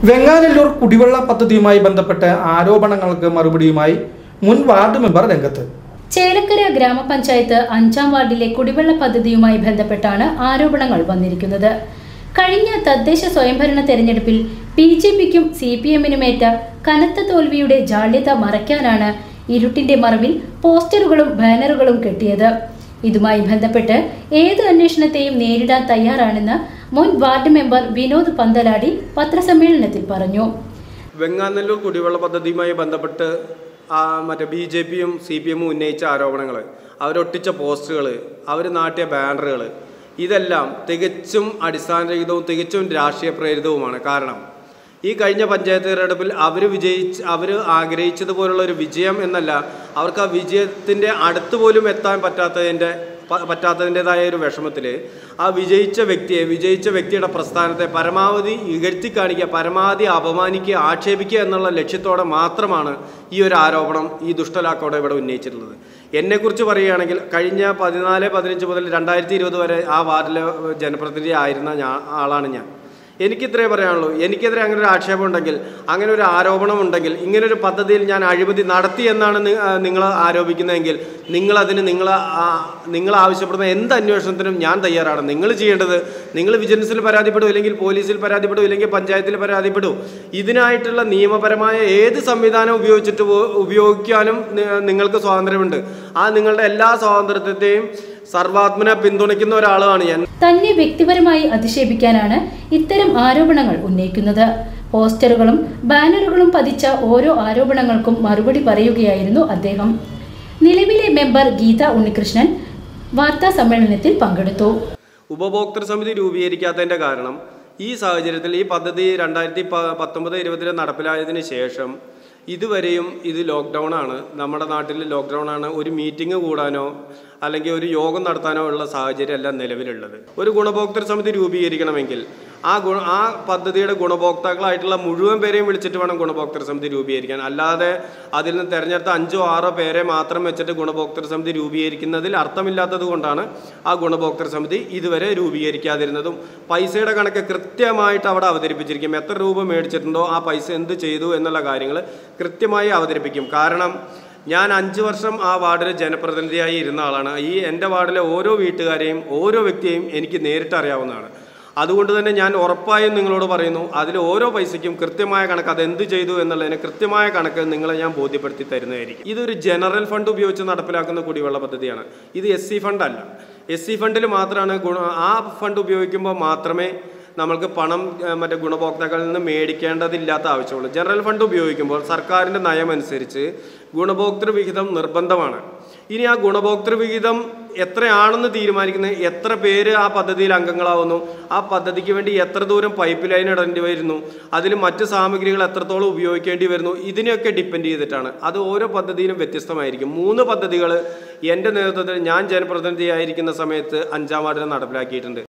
വെങ്ങാനല്ലൂർ കുടിവെള്ള പദ്ധതിയുമായി ബന്ധപ്പെട്ട് ആരോപണങ്ങൾക്ക് മറുപടിയുമായി മുൻ വാർഡ് മെമ്പർ രംഗത്ത് ചേലക്കര ഗ്രാമപഞ്ചായത്ത് അഞ്ചാം വാർഡിലെ കുടിവെള്ള പദ്ധതിയുമായി ബന്ധപ്പെട്ടാണ് ആരോപണങ്ങൾ വന്നിരിക്കുന്നത് കഴിഞ്ഞ തദ്ദേശ സ്വയംഭരണ തെരഞ്ഞെടുപ്പിൽ ബി ജെ പിക്കും സി പി എമ്മിനുമേറ്റ കനത്ത തോൽവിയുടെ ജാള്യത മറയ്ക്കാനാണ് ഇരുട്ടിന്റെ മറവിൽ പോസ്റ്ററുകളും ബാനറുകളും കെട്ടിയത് ഇതുമായി ബന്ധപ്പെട്ട് ഏത് അന്വേഷണത്തെയും നേരിടാൻ തയ്യാറാണെന്ന് മുൻ വാർഡ് മെമ്പർ വിനോദ് പന്തലാടി പത്രസമ്മേളനത്തിൽ പറഞ്ഞു വെങ്ങാനല്ലൂർ കുടിവെള്ള പദ്ധതിയുമായി ബന്ധപ്പെട്ട് ആ മറ്റേ ബി ജെ പിയും സി പി എമ്മും ഉന്നയിച്ച ആരോപണങ്ങൾ അവരൊട്ടിച്ച പോസ്റ്ററുകൾ അവർ നാട്ടിയ ബാനറുകൾ ഇതെല്ലാം തികച്ചും അടിസ്ഥാനരഹിതവും തികച്ചും രാഷ്ട്രീയ പ്രേരിതവുമാണ് കാരണം ഈ കഴിഞ്ഞ പഞ്ചായത്ത് തിരഞ്ഞെടുപ്പിൽ അവർ വിജയിച്ച് അവർ ആഗ്രഹിച്ചതുപോലുള്ള ഒരു വിജയം എന്നല്ല അവർക്ക് ആ വിജയത്തിൻ്റെ അടുത്ത് പോലും എത്താൻ പറ്റാത്തതിൻ്റെ പ- പറ്റാത്തതിൻ്റെതായ ഒരു വിഷമത്തിൽ ആ വിജയിച്ച വ്യക്തിയെ വിജയിച്ച വ്യക്തിയുടെ പ്രസ്ഥാനത്തെ പരമാവധി ഇകഴ്ത്തി കാണിക്കുക പരമാവധി അപമാനിക്കുക ആക്ഷേപിക്കുക എന്നുള്ള ലക്ഷ്യത്തോടെ മാത്രമാണ് ഈ ഒരു ആരോപണം ഈ ദുഷ്ടലാക്കോടെ ഇവിടെ ഉന്നയിച്ചിട്ടുള്ളത് എന്നെക്കുറിച്ച് പറയുകയാണെങ്കിൽ കഴിഞ്ഞ പതിനാല് പതിനഞ്ച് മുതൽ രണ്ടായിരത്തി ഇരുപത് വരെ ആ വാർഡിലെ ജനപ്രതിനിധി ആയിരുന്ന ഞാൻ ആളാണ് ഞാൻ എനിക്കിത്രേ പറയാനുള്ളൂ എനിക്കെതിരെ അങ്ങനെ ഒരു ആക്ഷേപം ഉണ്ടെങ്കിൽ അങ്ങനെ ഒരു ആരോപണം ഉണ്ടെങ്കിൽ ഇങ്ങനെ ഒരു പദ്ധതിയിൽ ഞാൻ അഴിമതി നടത്തി എന്നാണ് നി- ആ, നിങ്ങൾ ആരോപിക്കുന്നതെങ്കിൽ നിങ്ങളതിന് നിങ്ങൾ നിങ്ങൾ ആവശ്യപ്പെടുന്ന എന്ത് അന്വേഷണത്തിനും ഞാൻ തയ്യാറാണ് നിങ്ങൾ ചെയ്യേണ്ടത് നിങ്ങൾ വിജിലൻസിൽ പരാതിപ്പെടും ഇല്ലെങ്കിൽ പോലീസിൽ പരാതിപ്പെടും ഇല്ലെങ്കിൽ പഞ്ചായത്തിൽ പരാതിപ്പെടും ഇതിനായിട്ടുള്ള നിയമപരമായ ഏത് സംവിധാനം ഉപയോഗിച്ചിട്ട് പോ- ഉപയോഗിക്കാനും നി- നിങ്ങൾക്ക് സ്വാതന്ത്ര്യമുണ്ട് ആ നിങ്ങളുടെ എല്ലാ സ്വാതന്ത്ര്യത്തെയും സർവാത്മന പിന്തുണയ്ക്കുന്ന ഒരാളാണ് ഞാൻ തന്നെ വ്യക്തിപരമായി അധിക്ഷേപിക്കാനാണ് ഇത്തരം ആരോപണങ്ങൾ ഉന്നയിക്കുന്നത് പോസ്റ്ററുകളും ബാനറുകളും പതിച്ച ഓരോ ആരോപണങ്ങൾക്കും മറുപടി പറയുകയായിരുന്നു അദ്ദേഹം നിലവിലെ മെമ്പർ ഗീത ഉണ്ണികൃഷ്ണൻ വാർത്താ സമ്മേളനത്തിൽ പങ്കെടുത്തു ഉപഭോക്തൃ സമിതി രൂപീകരിക്കാത്തതിൻ്റെ കാരണം ഈ സാഹചര്യത്തിൽ ഈ പദ്ധതി രണ്ടായിരത്തി പ പത്തൊമ്പത് ഇരുപതിൽ നടപ്പിലായതിന് ശേഷം ഇതുവരെയും ഇത് ലോക്ക്ഡൗൺ ആണ് നമ്മുടെ നാട്ടിൽ ലോക്ക്ഡൗൺ ആണ് ഒരു മീറ്റിംഗ് കൂടാനോ അല്ലെങ്കിൽ ഒരു യോഗം നടത്താനോ ഉള്ള സാഹചര്യമല്ല നിലവിലുള്ളത് ഒരു ഗുണഭോക്തൃ സമിതി രൂപീകരിക്കണമെങ്കിൽ ആ ഗുണ ആ പദ്ധതിയുടെ ഗുണഭോക്താക്കളായിട്ടുള്ള മുഴുവൻ പേരെയും വിളിച്ചിട്ട് വേണം ഗുണഭോക്തൃ സമിതി രൂപീകരിക്കാൻ അല്ലാതെ അതിൽ നിന്ന് തിരഞ്ഞെടുത്ത അഞ്ചോ ആറോ പേരെ മാത്രം വെച്ചിട്ട് ഗുണഭോക്തൃ സമിതി രൂപീകരിക്കുന്നതിൽ അർത്ഥമില്ലാത്തത് കൊണ്ടാണ് ആ ഗുണഭോക്തൃ സമിതി ഇതുവരെ രൂപീകരിക്കാതിരുന്നതും പൈസയുടെ കണക്ക് കൃത്യമായിട്ട് അവിടെ അവതരിപ്പിച്ചിരിക്കും എത്ര രൂപ മേടിച്ചിട്ടുണ്ടോ ആ പൈസ എന്ത് ചെയ്തു എന്നുള്ള കാര്യങ്ങൾ കൃത്യമായി അവതരിപ്പിക്കും കാരണം ഞാൻ അഞ്ച് വർഷം ആ വാർഡിൽ ജനപ്രതിനിധിയായി ഇരുന്ന ആളാണ് ഈ എൻ്റെ വാർഡിലെ ഓരോ വീട്ടുകാരെയും ഓരോ വ്യക്തിയെയും എനിക്ക് നേരിട്ട് അറിയാവുന്നതാണ് അതുകൊണ്ട് തന്നെ ഞാൻ ഉറപ്പായും നിങ്ങളോട് പറയുന്നു അതിൽ ഓരോ പൈസയ്ക്കും കൃത്യമായ കണക്ക് അത് എന്ത് ചെയ്തു എന്നുള്ളതിന് കൃത്യമായ കണക്ക് നിങ്ങളെ ഞാൻ ബോധ്യപ്പെടുത്തി തരുന്നതായിരിക്കും ഇതൊരു ജനറൽ ഫണ്ട് ഉപയോഗിച്ച് നടപ്പിലാക്കുന്ന കുടിവെള്ള പദ്ധതിയാണ് ഇത് എസ് സി ഫണ്ട് അല്ല എസ് സി ഫണ്ടിൽ മാത്രമാണ് ഗുണ ആ ഫണ്ട് ഉപയോഗിക്കുമ്പോൾ മാത്രമേ നമ്മൾക്ക് പണം ഏഹ്, മറ്റേ ഗുണഭോക്താക്കളിൽ നിന്ന് മേടിക്കേണ്ടതില്ലാത്ത ആവശ്യമുള്ളൂ ജനറൽ ഫണ്ട് ഉപയോഗിക്കുമ്പോൾ സർക്കാരിൻ്റെ നയമനുസരിച്ച് ഗുണഭോക്തൃ വിഹിതം നിർബന്ധമാണ് ഇനി ആ ഗുണഭോക്തൃ വിഹിതം എത്രയാണെന്ന് തീരുമാനിക്കുന്നത് എത്ര പേര് ആ പദ്ധതിയിൽ അംഗങ്ങളാവുന്നു ആ പദ്ധതിക്ക് വേണ്ടി എത്ര ദൂരം പൈപ്പ് ലൈൻ ഇടേണ്ടി വരുന്നു അതിൽ മറ്റ് സാമഗ്രികൾ എത്രത്തോളം ഉപയോഗിക്കേണ്ടി വരുന്നു ഇതിനെയൊക്കെ ഡിപ്പെൻഡ് ചെയ്തിട്ടാണ് അത് ഓരോ പദ്ധതിയിലും വ്യത്യസ്തമായിരിക്കും മൂന്ന് പദ്ധതികൾ എൻ്റെ നേതൃത്വത്തിൽ ഞാൻ ജനപ്രതിനിധിയായിരിക്കുന്ന സമയത്ത് അഞ്ചാം വാർഡിൽ നടപ്പിലാക്കിയിട്ടുണ്ട്